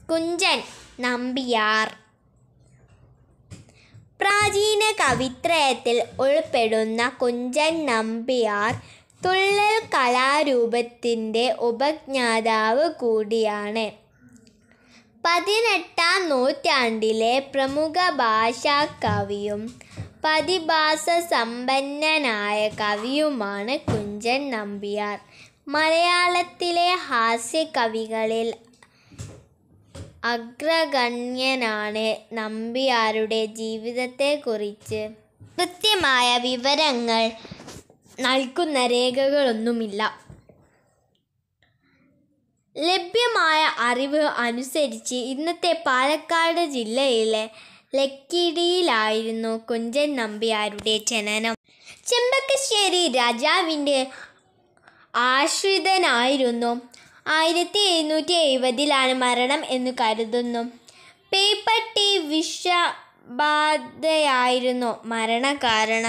കുഞ്ചൻ നമ്പ്യാർ പ്രാചീന കവിത്രയത്തിൽ ഉൾപ്പെടുന്ന കുഞ്ചൻ നമ്പ്യാർ തുള്ളൽ കലാരൂപത്തിൻ്റെ ഉപജ്ഞാതാവ് കൂടിയാണ് പതിനെട്ടാം നൂറ്റാണ്ടിലെ പ്രമുഖ ഭാഷാകവിയും പ്രതിഭാസ സമ്പന്നനായ കവിയുമാണ് കുഞ്ചൻ നമ്പ്യാർ മലയാളത്തിലെ ഹാസ്യകവികളിൽ അഗ്രഗണ്യനാണ് നമ്പ്യാരുടെ ജീവിതത്തെക്കുറിച്ച് കൃത്യമായ വിവരങ്ങൾ നൽകുന്ന രേഖകളൊന്നുമില്ല ലഭ്യമായ അറിവ് അനുസരിച്ച് ഇന്നത്തെ പാലക്കാട് ജില്ലയിലെ ലക്കിടിയിലായിരുന്നു കുഞ്ചൻ നമ്പ്യാരുടെ ജനനം ചെമ്പക്കശ്ശേരി രാജാവിൻ്റെ ആശ്രിതനായിരുന്നു ആയിരത്തി എഴുന്നൂറ്റി എഴുപതിലാണ് മരണം എന്ന് കരുതുന്നു പേപ്പട്ടി വിഷബാധയായിരുന്നു മരണകാരണം